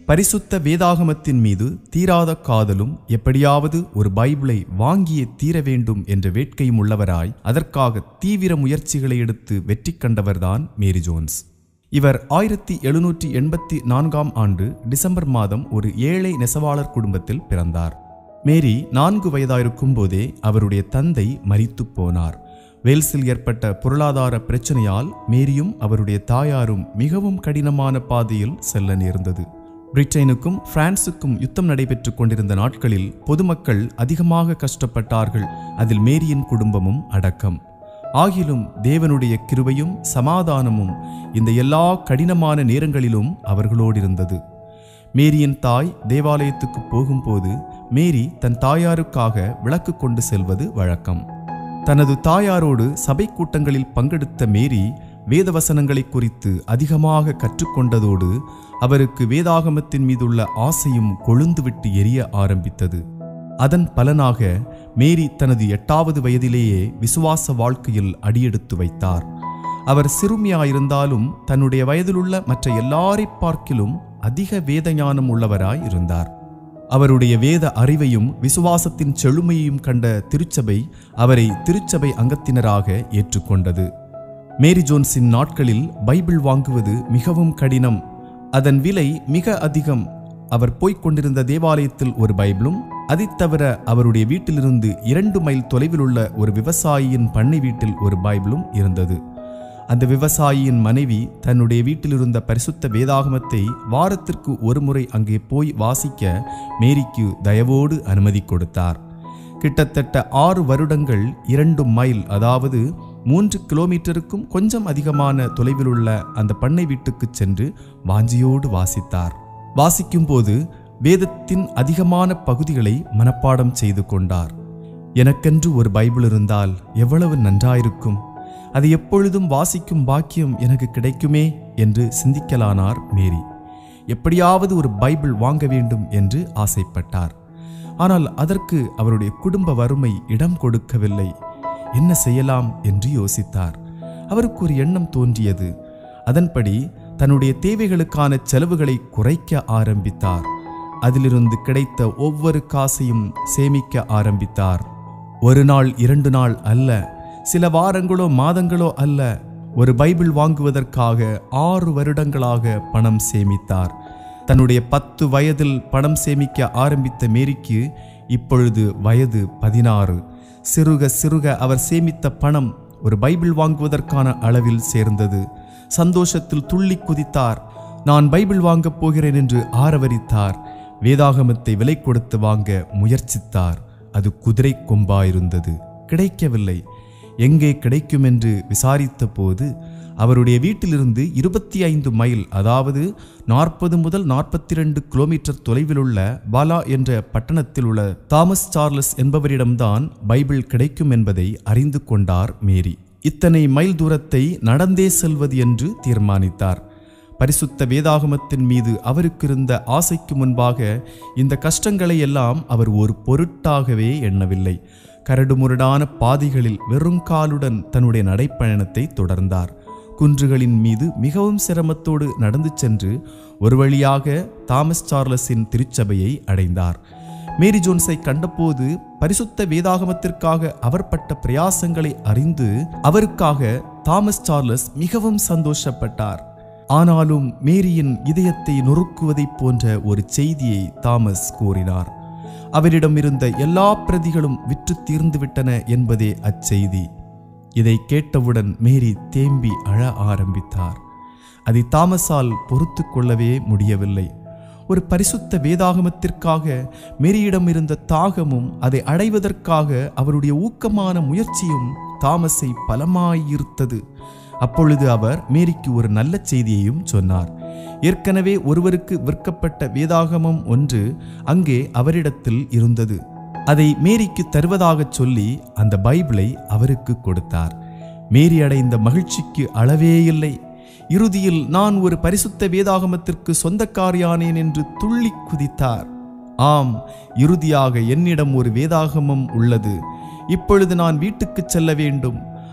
பரிசுத்த வேதாகமத்தின் மீது தீராத காதலும் எப்படியாவது ஒரு பைபிளை வாங்கியே தீர வேண்டும் என்ற வேட்கையும் உள்ளவராய் அதற்காக தீவிர முயற்சிகளை எடுத்து வெற்றி கண்டவர்தான் மேரி ஜோன்ஸ் இவர் ஆயிரத்தி எழுநூற்றி எண்பத்தி நான்காம் ஆண்டு டிசம்பர் மாதம் ஒரு ஏழை நெசவாளர் குடும்பத்தில் பிறந்தார் மேரி நான்கு வயதாயிருக்கும் போதே அவருடைய தந்தை மரித்துப் போனார் வேல்ஸில் ஏற்பட்ட பொருளாதார பிரச்சனையால் மேரியும் அவருடைய தாயாரும் மிகவும் கடினமான பாதையில் செல்ல நேர்ந்தது பிரிட்டனுக்கும் பிரான்சுக்கும் யுத்தம் நடைபெற்றுக் கொண்டிருந்த நாட்களில் பொதுமக்கள் அதிகமாக கஷ்டப்பட்டார்கள் அதில் மேரியின் குடும்பமும் அடக்கம் ஆகிலும் தேவனுடைய கிருபையும் சமாதானமும் இந்த எல்லா கடினமான நேரங்களிலும் அவர்களோடு இருந்தது மேரியின் தாய் தேவாலயத்துக்கு போகும்போது மேரி தன் தாயாருக்காக விளக்கு கொண்டு செல்வது வழக்கம் தனது தாயாரோடு சபை கூட்டங்களில் பங்கெடுத்த மேரி வேதவசனங்களை குறித்து அதிகமாக கற்றுக்கொண்டதோடு அவருக்கு வேதாகமத்தின் மீதுள்ள ஆசையும் கொழுந்துவிட்டு எரிய ஆரம்பித்தது அதன் பலனாக மேரி தனது எட்டாவது வயதிலேயே விசுவாச வாழ்க்கையில் அடியெடுத்து வைத்தார் அவர் சிறுமியாயிருந்தாலும் தன்னுடைய வயதிலுள்ள மற்ற எல்லாரை பார்க்கிலும் அதிக வேத ஞானம் உள்ளவராய் இருந்தார் அவருடைய வேத அறிவையும் விசுவாசத்தின் செழுமையையும் கண்ட திருச்சபை அவரை திருச்சபை அங்கத்தினராக ஏற்றுக்கொண்டது மேரி ஜோன்ஸின் நாட்களில் பைபிள் வாங்குவது மிகவும் கடினம் அதன் விலை மிக அதிகம் அவர் போய்க் கொண்டிருந்த தேவாலயத்தில் ஒரு பைபிளும் அதைத் தவிர அவருடைய வீட்டிலிருந்து இரண்டு மைல் தொலைவில் உள்ள ஒரு விவசாயியின் பண்ணை வீட்டில் ஒரு பைபிளும் இருந்தது அந்த விவசாயியின் மனைவி தன்னுடைய வீட்டிலிருந்த பரிசுத்த வேதாகமத்தை வாரத்திற்கு ஒரு முறை அங்கே போய் வாசிக்க மேரிக்கு தயவோடு அனுமதி கொடுத்தார் கிட்டத்தட்ட ஆறு வருடங்கள் இரண்டு மைல் அதாவது மூன்று கிலோமீட்டருக்கும் கொஞ்சம் அதிகமான தொலைவிலுள்ள அந்த பண்ணை வீட்டுக்கு சென்று வாஞ்சியோடு வாசித்தார் வாசிக்கும்போது வேதத்தின் அதிகமான பகுதிகளை மனப்பாடம் செய்து கொண்டார் எனக்கென்று ஒரு பைபிள் இருந்தால் எவ்வளவு நன்றாயிருக்கும் அதை எப்பொழுதும் வாசிக்கும் பாக்கியம் எனக்கு கிடைக்குமே என்று சிந்திக்கலானார் மேரி எப்படியாவது ஒரு பைபிள் வாங்க வேண்டும் என்று ஆசைப்பட்டார் ஆனால் அதற்கு அவருடைய குடும்ப வறுமை இடம் கொடுக்கவில்லை என்ன செய்யலாம் என்று யோசித்தார் அவருக்கு ஒரு எண்ணம் தோன்றியது அதன்படி தன்னுடைய தேவைகளுக்கான செலவுகளை குறைக்க ஆரம்பித்தார் அதிலிருந்து கிடைத்த ஒவ்வொரு காசையும் சேமிக்க ஆரம்பித்தார் ஒரு நாள் இரண்டு நாள் அல்ல சில வாரங்களோ மாதங்களோ அல்ல ஒரு பைபிள் வாங்குவதற்காக ஆறு வருடங்களாக பணம் சேமித்தார் தன்னுடைய பத்து வயதில் பணம் சேமிக்க ஆரம்பித்த மேரிக்கு இப்பொழுது வயது பதினாறு சிறுக சிறுக அவர் சேமித்த பணம் ஒரு பைபிள் வாங்குவதற்கான அளவில் சேர்ந்தது சந்தோஷத்தில் துள்ளி குதித்தார் நான் பைபிள் வாங்கப் போகிறேன் என்று ஆரவரித்தார் வேதாகமத்தை விலை கொடுத்து வாங்க முயற்சித்தார் அது குதிரை கொம்பாயிருந்தது கிடைக்கவில்லை எங்கே கிடைக்கும் என்று விசாரித்த போது அவருடைய வீட்டிலிருந்து இருபத்தி ஐந்து மைல் அதாவது நாற்பது முதல் நாற்பத்தி ரெண்டு கிலோமீட்டர் தொலைவிலுள்ள பாலா என்ற பட்டணத்தில் உள்ள தாமஸ் சார்லஸ் என்பவரிடம்தான் பைபிள் கிடைக்கும் என்பதை அறிந்து கொண்டார் மேரி இத்தனை மைல் தூரத்தை நடந்தே செல்வது என்று தீர்மானித்தார் பரிசுத்த வேதாகமத்தின் மீது அவருக்கு இருந்த ஆசைக்கு முன்பாக இந்த கஷ்டங்களை எல்லாம் அவர் ஒரு பொருட்டாகவே எண்ணவில்லை கரடுமுரடான பாதைகளில் வெறும் காலுடன் தன்னுடைய நடைப்பயணத்தை தொடர்ந்தார் குன்றுகளின் மீது மிகவும் சிரமத்தோடு நடந்து சென்று ஒரு வழியாக தாமஸ் சார்லஸின் திருச்சபையை அடைந்தார் மேரி ஜோன்ஸை கண்டபோது பரிசுத்த வேதாகமத்திற்காக அவர் பட்ட பிரயாசங்களை அறிந்து அவருக்காக தாமஸ் சார்லஸ் மிகவும் சந்தோஷப்பட்டார் ஆனாலும் மேரியின் இதயத்தை நொறுக்குவதைப் போன்ற ஒரு செய்தியை தாமஸ் கூறினார் அவரிடம் இருந்த எல்லா பிரதிகளும் விற்று தீர்ந்துவிட்டன என்பதே அச்செய்தி இதை கேட்டவுடன் மேரி தேம்பி அழ ஆரம்பித்தார் அதை தாமஸால் பொறுத்து கொள்ளவே முடியவில்லை ஒரு பரிசுத்த வேதாகமத்திற்காக மேரியிடம் இருந்த தாகமும் அதை அடைவதற்காக அவருடைய ஊக்கமான முயற்சியும் தாமஸை பலமாயிருத்தது அப்பொழுது அவர் மேரிக்கு ஒரு நல்ல செய்தியையும் சொன்னார் ஏற்கனவே ஒருவருக்கு விற்கப்பட்ட வேதாகமம் ஒன்று அங்கே அவரிடத்தில் இருந்தது அதை மேரிக்கு தருவதாகச் சொல்லி அந்த பைபிளை அவருக்கு கொடுத்தார் மேரி அடைந்த மகிழ்ச்சிக்கு அளவே இல்லை இறுதியில் நான் ஒரு பரிசுத்த வேதாகமத்திற்கு சொந்தக்காரியானேன் என்று துள்ளி குதித்தார் ஆம் இறுதியாக என்னிடம் ஒரு வேதாகமம் உள்ளது இப்பொழுது நான் வீட்டுக்குச் செல்ல வேண்டும்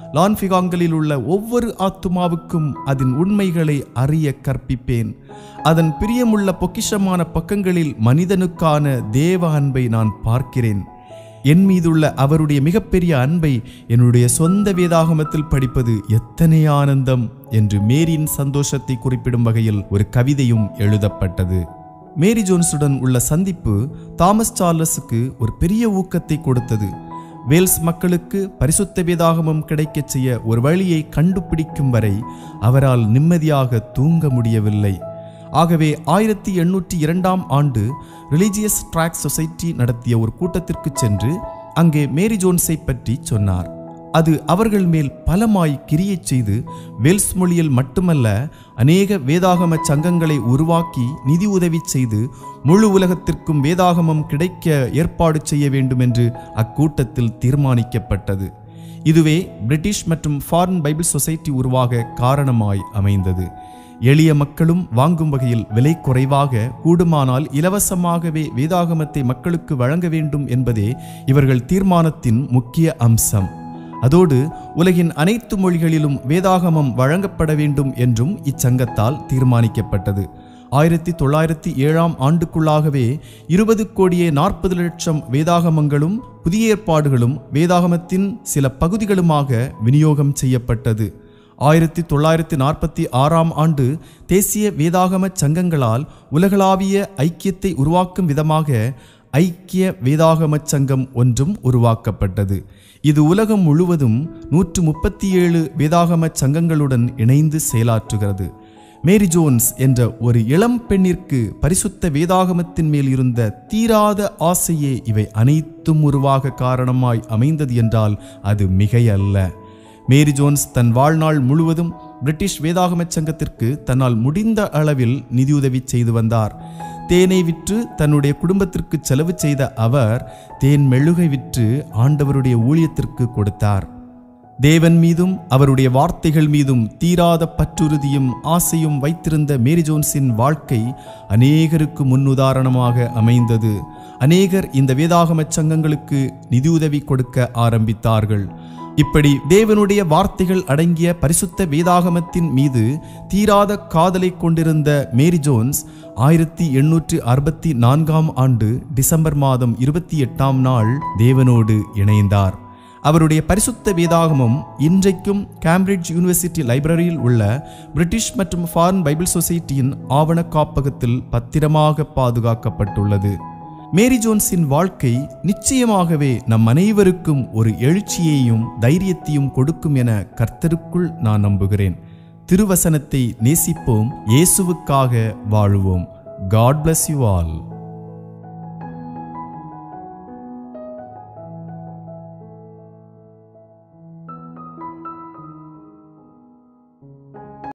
லான்பிகாங்களில் உள்ள ஒவ்வொரு ஆத்துமாவுக்கும் அதன் உண்மைகளை அறிய கற்பிப்பேன் அதன் பிரியமுள்ள பொக்கிஷமான பக்கங்களில் மனிதனுக்கான தேவ அன்பை நான் பார்க்கிறேன் என் மீதுள்ள அவருடைய மிகப்பெரிய அன்பை என்னுடைய சொந்த வேதாகமத்தில் படிப்பது எத்தனை ஆனந்தம் என்று மேரியின் சந்தோஷத்தை குறிப்பிடும் வகையில் ஒரு கவிதையும் எழுதப்பட்டது மேரி ஜோன்ஸுடன் உள்ள சந்திப்பு தாமஸ் சார்லஸுக்கு ஒரு பெரிய ஊக்கத்தை கொடுத்தது வேல்ஸ் மக்களுக்கு பரிசுத்த வேதாகமம் கிடைக்கச் செய்ய ஒரு வழியை கண்டுபிடிக்கும் வரை அவரால் நிம்மதியாக தூங்க முடியவில்லை ஆகவே ஆயிரத்தி எண்ணூற்றி இரண்டாம் ஆண்டு ரிலீஜியஸ் ட்ராக் சொசைட்டி நடத்திய ஒரு கூட்டத்திற்கு சென்று அங்கே மேரி ஜோன்ஸை பற்றி சொன்னார் அது அவர்கள் மேல் பலமாய் கிரியச் செய்து வெல்ஸ் மொழியில் மட்டுமல்ல அநேக வேதாகம சங்கங்களை உருவாக்கி நிதி உதவி செய்து முழு உலகத்திற்கும் வேதாகமம் கிடைக்க ஏற்பாடு செய்ய வேண்டும் என்று அக்கூட்டத்தில் தீர்மானிக்கப்பட்டது இதுவே பிரிட்டிஷ் மற்றும் ஃபாரின் பைபிள் சொசைட்டி உருவாக காரணமாய் அமைந்தது எளிய மக்களும் வாங்கும் வகையில் விலை குறைவாக கூடுமானால் இலவசமாகவே வேதாகமத்தை மக்களுக்கு வழங்க வேண்டும் என்பதே இவர்கள் தீர்மானத்தின் முக்கிய அம்சம் அதோடு உலகின் அனைத்து மொழிகளிலும் வேதாகமம் வழங்கப்பட வேண்டும் என்றும் இச்சங்கத்தால் தீர்மானிக்கப்பட்டது ஆயிரத்தி தொள்ளாயிரத்தி ஏழாம் ஆண்டுக்குள்ளாகவே இருபது கோடியே நாற்பது லட்சம் வேதாகமங்களும் புதிய ஏற்பாடுகளும் வேதாகமத்தின் சில பகுதிகளுமாக விநியோகம் செய்யப்பட்டது ஆயிரத்தி தொள்ளாயிரத்தி நாற்பத்தி ஆறாம் ஆண்டு தேசிய வேதாகம சங்கங்களால் உலகளாவிய ஐக்கியத்தை உருவாக்கும் விதமாக ஐக்கிய வேதாகம சங்கம் ஒன்றும் உருவாக்கப்பட்டது இது உலகம் முழுவதும் நூற்று முப்பத்தி ஏழு வேதாகம சங்கங்களுடன் இணைந்து செயலாற்றுகிறது மேரி ஜோன்ஸ் என்ற ஒரு இளம் பெண்ணிற்கு பரிசுத்த வேதாகமத்தின் மேல் இருந்த தீராத ஆசையே இவை அனைத்தும் உருவாக காரணமாய் அமைந்தது என்றால் அது மிகையல்ல மேரி ஜோன்ஸ் தன் வாழ்நாள் முழுவதும் பிரிட்டிஷ் வேதாகம சங்கத்திற்கு தன்னால் முடிந்த அளவில் நிதியுதவி செய்து வந்தார் தேனை விற்று தன்னுடைய குடும்பத்திற்கு செலவு செய்த அவர் தேன் மெழுகை விற்று ஆண்டவருடைய ஊழியத்திற்கு கொடுத்தார் தேவன் மீதும் அவருடைய வார்த்தைகள் மீதும் தீராத பற்றுறுதியும் ஆசையும் வைத்திருந்த மேரி ஜோன்ஸின் வாழ்க்கை அநேகருக்கு முன்னுதாரணமாக அமைந்தது அநேகர் இந்த வேதாகம சங்கங்களுக்கு நிதியுதவி கொடுக்க ஆரம்பித்தார்கள் இப்படி தேவனுடைய வார்த்தைகள் அடங்கிய பரிசுத்த வேதாகமத்தின் மீது தீராத காதலை கொண்டிருந்த மேரி ஜோன்ஸ் ஆயிரத்தி எண்ணூற்று அறுபத்தி நான்காம் ஆண்டு டிசம்பர் மாதம் இருபத்தி எட்டாம் நாள் தேவனோடு இணைந்தார் அவருடைய பரிசுத்த வேதாகமம் இன்றைக்கும் கேம்பிரிட்ஜ் யூனிவர்சிட்டி லைப்ரரியில் உள்ள பிரிட்டிஷ் மற்றும் ஃபாரின் பைபிள் சொசைட்டியின் ஆவண காப்பகத்தில் பத்திரமாக பாதுகாக்கப்பட்டுள்ளது மேரி ஜோன்ஸின் வாழ்க்கை நிச்சயமாகவே நம் அனைவருக்கும் ஒரு எழுச்சியையும் தைரியத்தையும் கொடுக்கும் என கர்த்தருக்குள் நான் நம்புகிறேன் திருவசனத்தை நேசிப்போம் இயேசுவுக்காக வாழுவோம் காட் bless யூ ஆல்